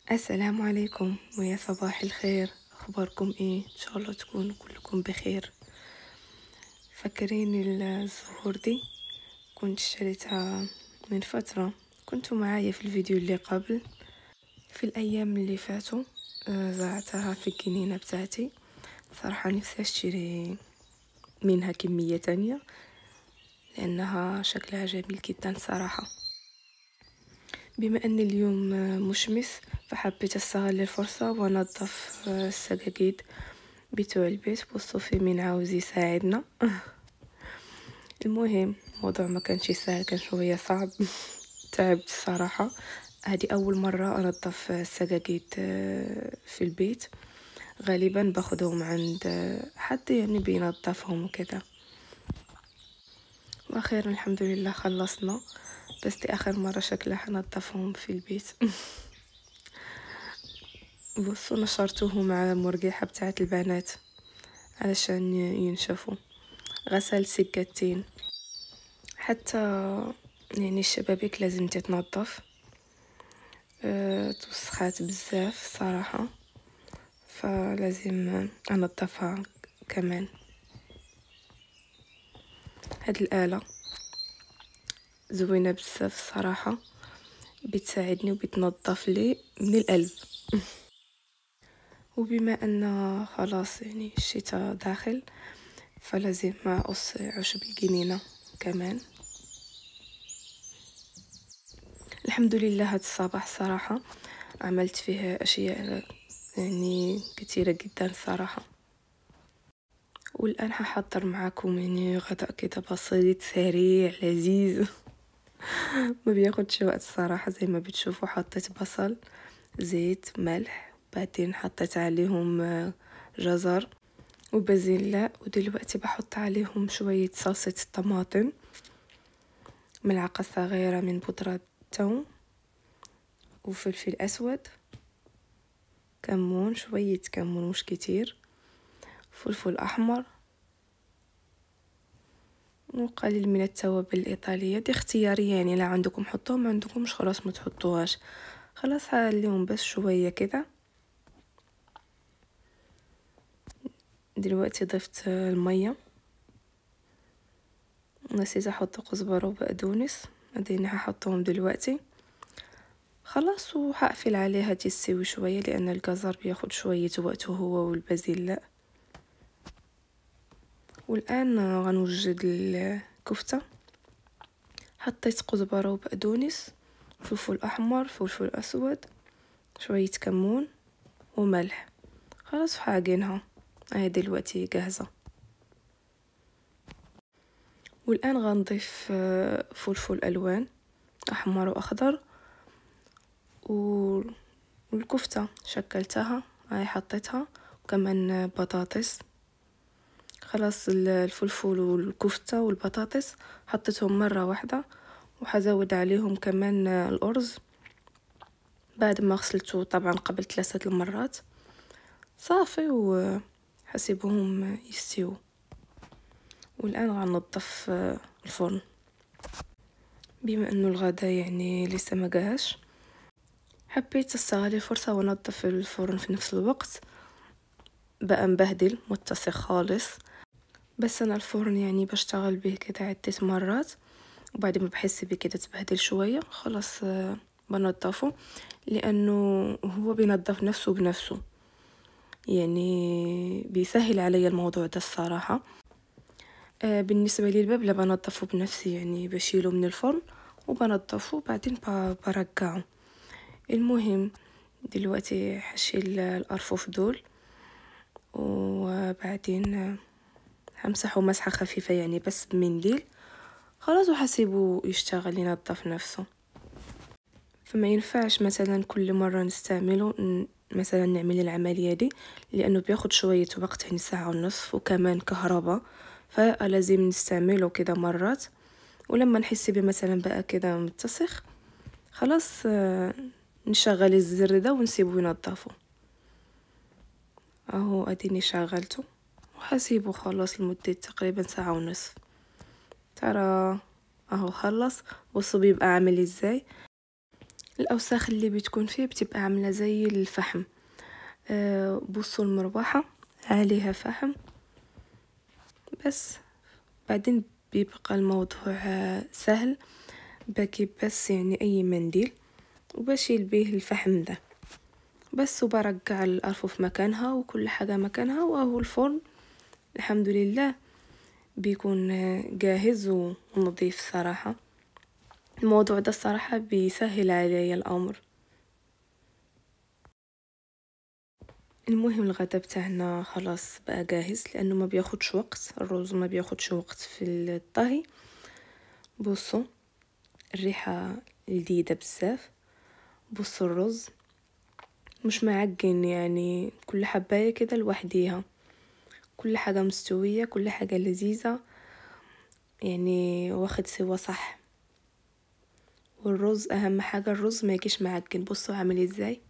السلام عليكم ويا صباح الخير اخباركم ايه ان شاء الله تكونوا كلكم بخير فاكرين الزهور دي كنت شريتها من فترة كنتوا معايا في الفيديو اللي قبل في الايام اللي فاتوا آه، زرعتها في الجنينة بتاعتي صراحة نفسي اشتري منها كمية تانية لانها شكلها جميل جدا صراحة بما ان اليوم مشمس فحبيت استغل الفرصة وانظف السجاجيد بتوع البيت وصوفي من عاوز يساعدنا المهم الموضوع ما كانش سهل كان شوية صعب تعبت الصراحة هذه أول مرة أنظف السجاجيد في البيت غالبا باخدهم عند حد يعني بينظفهم وكذا واخيرا الحمد لله خلصنا بس دي اخر مرة شكلها حنضفهم في البيت بصوا نشرتوه مع المرجحة بتاعت البنات علشان ينشفوا غسل سكتين حتى يعني الشبابيك لازم تتنظف أه توسخات بزاف صراحة فلازم انظفها كمان هاد الآلة زوينة بزاف صراحة بتساعدني وبتنظف لي من القلب وبما ان خلاص يعني الشتاء داخل فلازم اقص عشب الجنينة كمان الحمد لله هاد الصباح صراحة عملت فيه اشياء يعني كثيرة جدا صراحة والان ححضر معاكم يعني غداء كده بسيط سريع لذيذ ما بياخدش وقت الصراحه زي ما بتشوفوا حطيت بصل زيت ملح بعدين حطيت عليهم جزر وبازيلا ودلوقتي بحط عليهم شوية صلصة الطماطم ملعقة صغيرة من بودرة توم وفلفل أسود كمون شوية كمون مش كتير فلفل أحمر وقليل من التوابل الإيطالية دي اختيارية يعني لا عندكم حطوها ما عندكمش خلاص ما تحطوهاش خلاص هخليهم بس شوية كده دلوقتي ضفت المية نسيت احط كزبرة وبقدونس بعدين هحطهم دلوقتي خلاص وهقفل عليها تستوي شوية لأن الجزر بياخد شوية وقت هو والبازيلا والآن غنوجد الكفتة حطيت كزبرة وبقدونس فلفل أحمر فلفل أسود شوية كمون وملح خلاص حاجينها هاي دلوقتي جاهزة والآن غنضيف فلفل ألوان أحمر وأخضر والكفتة شكلتها هاي حطيتها وكمان بطاطس خلاص الفلفل والكفتة والبطاطس حطيتهم مرة واحدة وحزود عليهم كمان الأرز بعد ما غسلته طبعا قبل ثلاثة المرات صافي وحسيبهم يستووا والآن غنظف الفرن بما انه الغدا يعني لسه ما جاهش حبيت استغل الفرصة ونظف الفرن في نفس الوقت بقى مبهدل متسخ خالص بس انا الفرن يعني بشتغل به كده عدة مرات وبعد ما بحس بيه كده تبهدل شوية خلاص بنضفه لانه هو بينظف نفسه بنفسه يعني بيسهل علي الموضوع ده الصراحة بالنسبة لي الباب بنضفه بنفسي يعني بشيله من الفرن وبنضفه بعدين برجعه المهم دلوقتي هشيل الارفف دول وبعدين همسحه مسحة خفيفة يعني بس بمنديل خلاص وحسيبه يشتغل ينظف نفسه فما ينفعش مثلا كل مرة نستعمله مثلا نعمل العملية دي لأنه بياخد شوية وقت يعني ساعة ونصف وكمان كهرباء فلازم نستعمله كده مرات ولما نحس بيه مثلا بقى كده متسخ خلاص نشغل الزر ده ونسيبه ينضفه اهو اديني شغلته وحسيبه خلص لمدة تقريبا ساعة ونصف ترى اهو خلص بصوا بيبقى عامل ازاي الاوساخ اللي بتكون فيه بتبقى عامله زي الفحم أه بصوا المروحه عليها فحم بس بعدين بيبقى الموضوع سهل باكي بس يعني اي منديل وبشيل به الفحم ده بس وبرجع الأرفف مكانها وكل حاجة مكانها وهو الفرن الحمد لله بيكون جاهز ونظيف صراحة الموضوع ده الصراحة بيسهل علي الأمر المهم الغدا بتاعنا خلاص بقى جاهز لانه ما بياخدش وقت الرز ما بياخدش وقت في الطهي بصوا الريحة لذيذة بزاف بصوا الرز مش معجن يعني كل حباية كده لوحديها كل حاجة مستوية كل حاجة لذيذة يعني واخد سوا صح والرز اهم حاجة الرز ما يجيش معجن بصوا عامل ازاي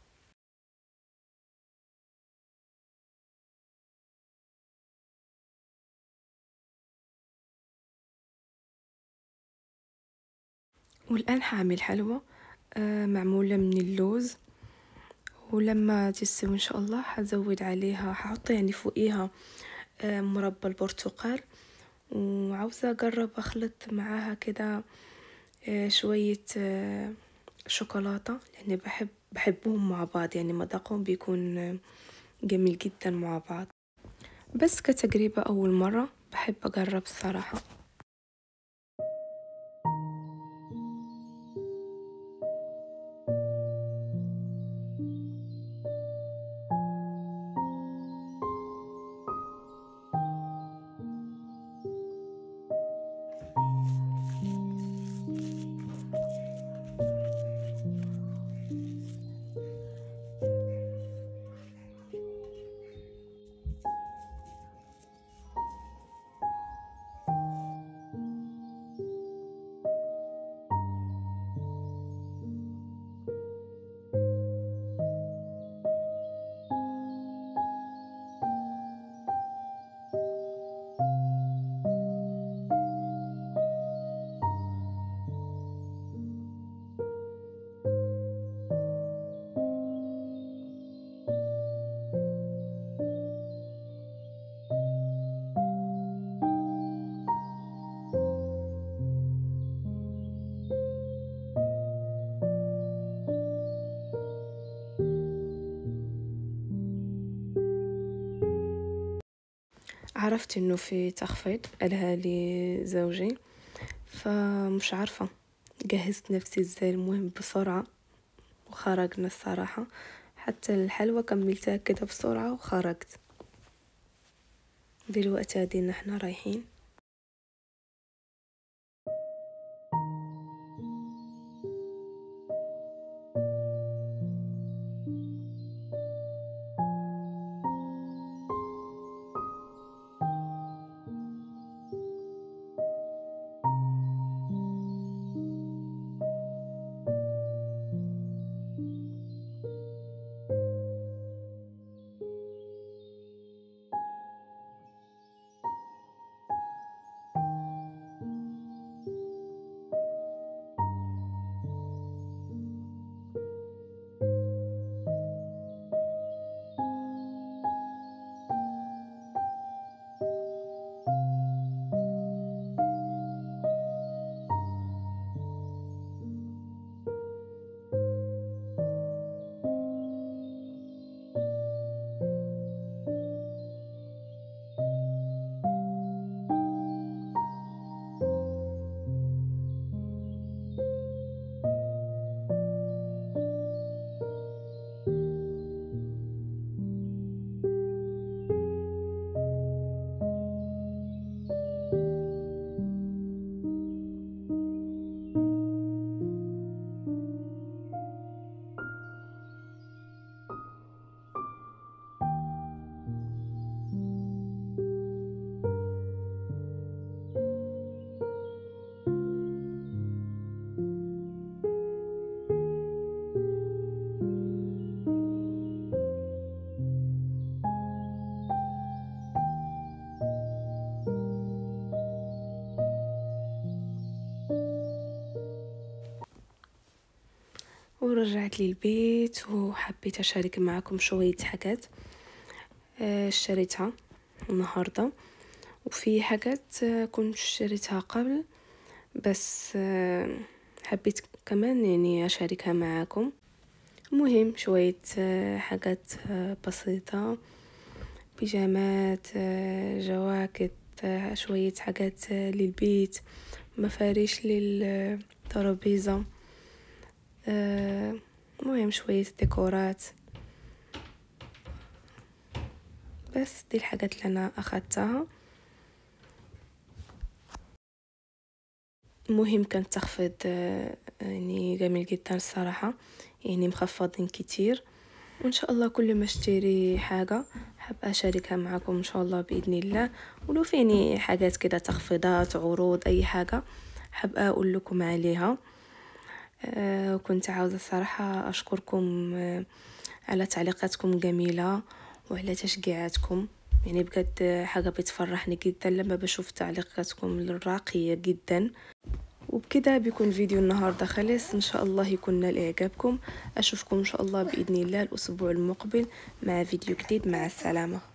والآن حاعمل حلوى آه، معمولة من اللوز ولما تستوي ان شاء الله حزود عليها ححط يعني فوقيها آه، مربى البرتقال وعاوزة اجرب اخلط معاها كده آه، شوية شوكولاتة لاني بحب بحبهم مع بعض يعني مذاقهم بيكون جميل جدا مع بعض بس كتجربة اول مرة بحب اجرب الصراحة عرفت انه في تخفيض قالها لي زوجي فمش عارفة جهزت نفسي ازاي المهم بسرعة وخرجنا الصراحة حتى الحلوى كملتها كده بسرعة وخرجت دلوقتي ادينا احنا رايحين ورجعت لي البيت وحبيت اشارك معكم شويه حاجات آه، اشتريتها النهارده وفي حاجات آه، كنت اشتريتها قبل بس آه، حبيت كمان يعني اشاركها معكم مهم شوية حاجات بسيطة بيجامات جواكت شوية حاجات للبيت مفارش للترابيزة مهم شوية ديكورات بس دي الحاجات اللي انا اخدتها مهم كان تخفيض يعني جميل جدا الصراحة يعني مخفضين كتير وان شاء الله كل ما اشتري حاجه حاب اشاركها معكم ان شاء الله باذن الله ولو فيني حاجات كده تخفيضات عروض اي حاجه حاب اقول لكم عليها آه كنت عاوزه الصراحه اشكركم آه على تعليقاتكم جميله وعلى تشجيعاتكم يعني بجد حاجة بتفرحني جدا لما بشوف تعليقاتكم الراقية جدا وبكده بيكون فيديو النهاردة خلص إن شاء الله يكون نال إعجابكم أشوفكم إن شاء الله بإذن الله الأسبوع المقبل مع فيديو جديد مع السلامة